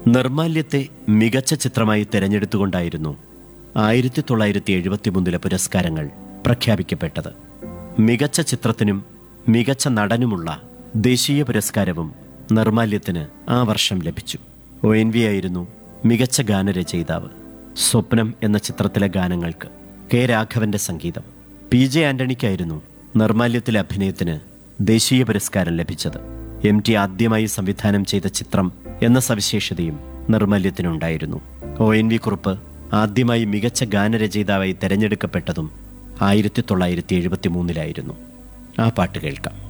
നിർമാല്യത്തെ മികച്ച ചിത്രമായി തിരഞ്ഞെടുത്തുകൊണ്ടായിരുന്നു ആയിരത്തി തൊള്ളായിരത്തി എഴുപത്തിമൂന്നിലെ പുരസ്കാരങ്ങൾ പ്രഖ്യാപിക്കപ്പെട്ടത് മികച്ച ചിത്രത്തിനും മികച്ച നടനുമുള്ള ദേശീയ പുരസ്കാരവും നിർമാല്യത്തിന് ആ വർഷം ലഭിച്ചു ഒ എൻ വി ആയിരുന്നു മികച്ച ഗാനരചയിതാവ് സ്വപ്നം എന്ന ചിത്രത്തിലെ ഗാനങ്ങൾക്ക് കെ രാഘവന്റെ സംഗീതം പി ജെ ആന്റണിക്കായിരുന്നു നിർമാല്യത്തിലെ അഭിനയത്തിന് ദേശീയ പുരസ്കാരം ലഭിച്ചത് എം ടി ആദ്യമായി സംവിധാനം ചെയ്ത ചിത്രം എന്ന സവിശേഷതയും നിർമാല്യത്തിനുണ്ടായിരുന്നു ഒ എൻ വി കുറുപ്പ് ആദ്യമായി മികച്ച ഗാനരചയിതാവായി തെരഞ്ഞെടുക്കപ്പെട്ടതും ആയിരത്തി തൊള്ളായിരത്തി എഴുപത്തി മൂന്നിലായിരുന്നു ആ പാട്ട് കേൾക്കാം